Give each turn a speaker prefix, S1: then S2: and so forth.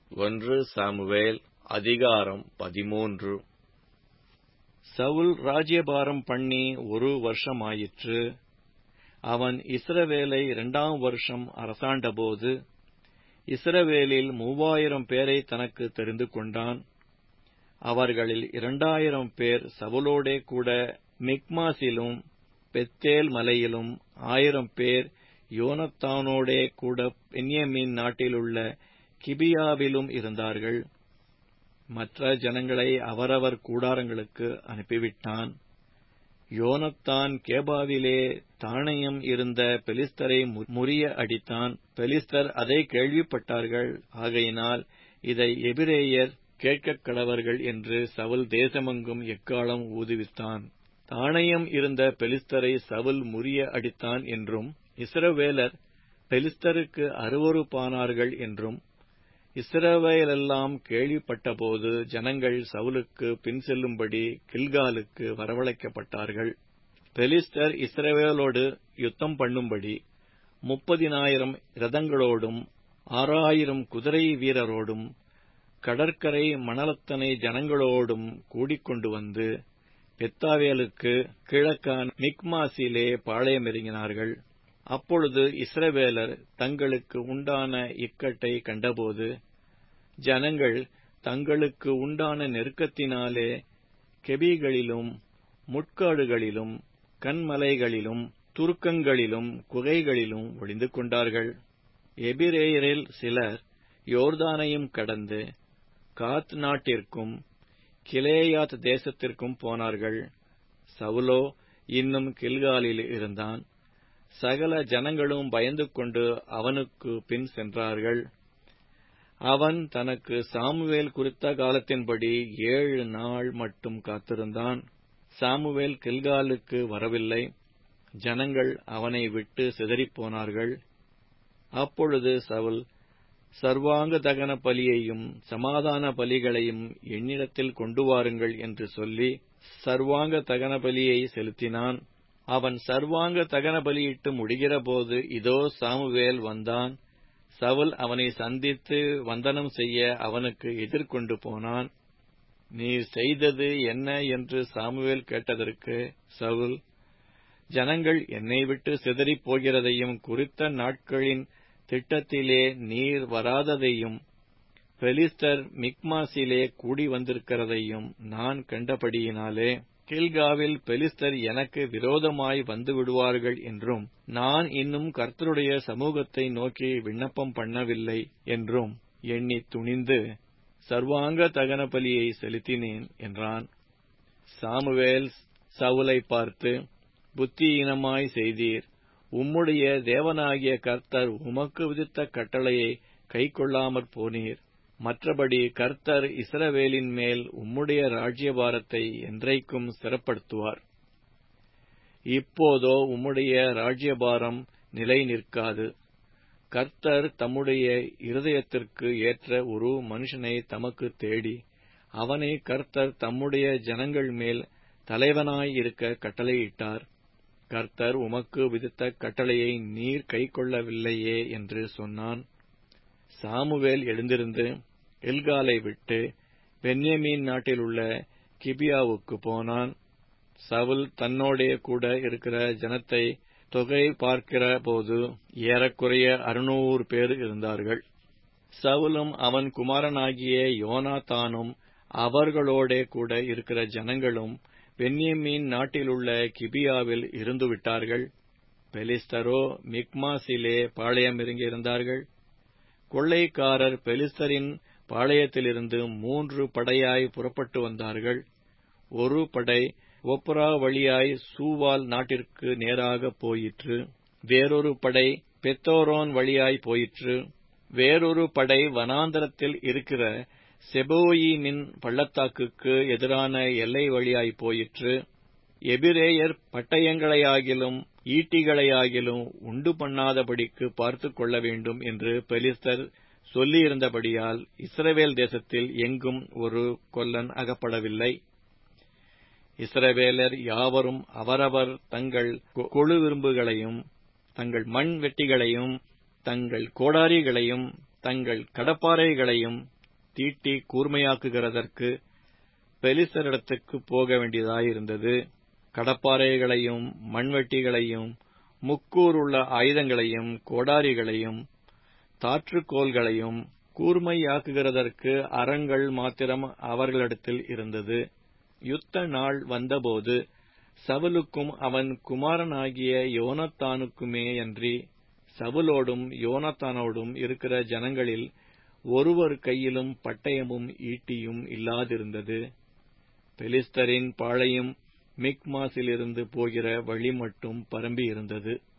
S1: ஒன்று சாமுவேல் அதிகாரம் பதிமூன்று சவுல் ராஜ்யபாரம் பண்ணி ஒரு வருஷமாயிற்று அவன் இஸ்ரவேலை இரண்டாம் வருஷம் அரசாண்டபோது இஸ்ரவேலில் மூவாயிரம் பேரை தனக்கு தெரிந்து கொண்டான் அவர்களில் இரண்டாயிரம் பேர் சவுலோடே கூட மிக்மாசிலும் பெத்தேல் மலையிலும் ஆயிரம் பேர் யோனத்தானோடே கூட பென்யமீன் நாட்டிலுள்ள கிபியாவிலும் இருந்தார்கள் மற்ற ஜனங்களை அவரவர் கூடாரங்களுக்கு அனுப்பிவிட்டான் யோனத்தான் கேபாவிலே தானியம் இருந்த பெலிஸ்தரை முறிய அடித்தான் பெலிஸ்தர் அதை கேள்விப்பட்டார்கள் ஆகையினால் இதை எபிரேயர் கேட்கக் கடவர்கள் என்று சவுல் தேசமெங்கும் எக்காலம் ஊதுவித்தான் தானியம் இருந்த பெலிஸ்தரை சவுல் முறிய அடித்தான் என்றும் இஸ்ரவேலர் பெலிஸ்தருக்கு அருவறுப்பானார்கள் என்றும் இஸ்ரவேலெல்லாம் கேள்விப்பட்டபோது ஜனங்கள் சவுலுக்கு பின் செல்லும்படி கில்காலுக்கு வரவழைக்கப்பட்டார்கள் பெலிஸ்தர் இஸ்ரவேலோடு யுத்தம் பண்ணும்படி முப்பதினாயிரம் ரதங்களோடும் ஆறாயிரம் குதிரை வீரரோடும் கடற்கரை மணலத்தனை ஜனங்களோடும் கூடிக்கொண்டு வந்து பெத்தாவேலுக்கு கிழக்கான மிக்மாசிலே பாளையமிறங்கினார்கள் அப்பொழுது இஸ்ரவேலர் தங்களுக்கு உண்டான இக்கட்டை கண்டபோது ஜனங்கள் தங்களுக்கு உண்டான நெருக்கத்தினாலே கெபிகளிலும் முட்காடுகளிலும் கண்மலைகளிலும் துருக்கங்களிலும் குகைகளிலும் ஒளிந்து கொண்டார்கள் எபிரேயரில் சிலர் யோர்தானையும் கடந்து காத் நாட்டிற்கும் கிலேயாத் தேசத்திற்கும் போனார்கள் சவுலோ இன்னும் கில்காலில் இருந்தான் சகல ஜனங்களும் பயந்து கொண்டு அவனுக்கு பின் சென்றார்கள் அவன் தனக்கு சாமுவேல் குறித்த காலத்தின்படி ஏழு நாள் மட்டும் காத்திருந்தான் சாமுவேல் கில்காலுக்கு வரவில்லை ஜனங்கள் அவனை விட்டு சிதறிப்போனார்கள் அப்பொழுது சவுல் சர்வாங்க தகன பலியையும் சமாதான பலிகளையும் என்னிடத்தில் கொண்டு வாருங்கள் என்று சொல்லி சர்வாங்க தகன பலியை செலுத்தினான் அவன் சர்வாங்க தகன பலியிட்டு முடிகிறபோது இதோ சாமுவேல் வந்தான் சவுல் அவனை சந்தித்து வந்தனம் செய்ய அவனுக்கு எதிர்கொண்டு போனான் நீர் செய்தது என்ன என்று சாமுவேல் கேட்டதற்கு சவுல் ஜனங்கள் என்னை விட்டு சிதறிப் போகிறதையும் குறித்த நாட்களின் திட்டத்திலே நீர் வராததையும் பெலிஸ்தர் மிக்மாசிலே கூடி வந்திருக்கிறதையும் நான் கண்டபடியினாலே கில்காவில் பெலிஸ்தர் எனக்கு விரோதமாய் வந்து விடுவார்கள் என்றும் நான் இன்னும் கர்த்தருடைய சமூகத்தை நோக்கி விண்ணப்பம் பண்ணவில்லை என்றும் எண்ணி துணிந்து சர்வாங்க தகன பலியை செலுத்தினேன் என்றான் சாமுவேல் சவுலை பார்த்து புத்தியீனமாய் செய்தீர் உம்முடைய தேவனாகிய கர்த்தர் உமக்கு விதித்த கட்டளையை கைக்கொள்ளாமற் போனீர் மற்றபடி கர்த்தர் இஸ்ரவேலின் மேல் உம்முடைய ராஜ்யபாரத்தை என்றைக்கும் ஸ்திரப்படுத்துவார் இப்போதோ உம்முடைய ராஜ்யபாரம் நிலை நிற்காது கர்த்தர் தம்முடைய இருதயத்திற்கு ஏற்ற ஒரு மனுஷனை தமக்கு தேடி அவனை கர்த்தர் தம்முடைய ஜனங்கள் மேல் தலைவனாய் இருக்க கட்டளையிட்டார் கர்த்தர் உமக்கு விதித்த கட்டளையை நீர் கைக்கொள்ளவில்லையே என்று சொன்னான் சாமுவேல் எழுந்திருந்து எல்காலை விட்டு பென்யமீன் நாட்டில் உள்ள கிபியாவுக்கு போனான் சவுல் தன்னோடே கூட இருக்கிற ஜனத்தை தொகை பார்க்கிற போது ஏறக்குறைய அறுநூறு பேர் இருந்தார்கள் சவுலும் அவன் குமாரனாகிய யோனாத்தானும் அவர்களோடே கூட இருக்கிற ஜனங்களும் பென்யமீன் நாட்டிலுள்ள கிபியாவில் இருந்து விட்டார்கள் பெலிஸ்தரோ மிக்மாசிலே பாளையமிறங்கி இருந்தார்கள் கொள்ளைக்காரர் பெலிஸ்தரின் பாளையத்திலிருந்து மூன்று படையாய் புறப்பட்டு வந்தார்கள் ஒரு படை ஒப்ரா வழியாய் சூவால் நாட்டிற்கு நேராக போயிற்று வேறொரு படை பெத்தோரோன் வழியாய் போயிற்று வேறொரு படை வனாந்தரத்தில் இருக்கிற செபோயிமின் பள்ளத்தாக்குக்கு எதிரான எல்லை வழியாய் போயிற்று எபிரேயர் பட்டயங்களையாகிலும் ஈட்டிகளையாகிலும் உண்டு பண்ணாதபடிக்கு பார்த்து கொள்ள வேண்டும் என்று பெலிஸ்தர் சொல்லியிருந்தபடியால் இஸ்ரவேல் தேசத்தில் எங்கும் ஒரு கொல்லன் அகப்படவில்லை இஸ்ரவேலர் யாவரும் அவரவர் தங்கள் கொழு விரும்புகளையும் தங்கள் மண் வெட்டிகளையும் தங்கள் கோடாரிகளையும் தங்கள் கடப்பாறைகளையும் தீட்டி கூர்மையாக்குகிறதற்கு பெலிஸ்தரிடத்துக்குப் போக வேண்டியதாயிருந்தது கடப்பாறைகளையும் மண்வெட்டிகளையும் முக்கூறுள்ள ஆயுதங்களையும் கோடாரிகளையும் தாற்றுக்கோல்களையும் கூர்மையாக்குகிறதற்கு அரங்கள் மாத்திரம் அவர்களிடத்தில் இருந்தது யுத்த நாள் வந்தபோது சவுலுக்கும் அவன் குமாரனாகிய யோனத்தானுக்குமேயன்றி சவுலோடும் யோனத்தானோடும் இருக்கிற ஜனங்களில் ஒருவர் கையிலும் பட்டயமும் ஈட்டியும் இல்லாதிருந்தது பெலிஸ்தரின் பாளையம் மிக்மாசிலிருந்து போகிற வழி மட்டும் பரம்பியிருந்தது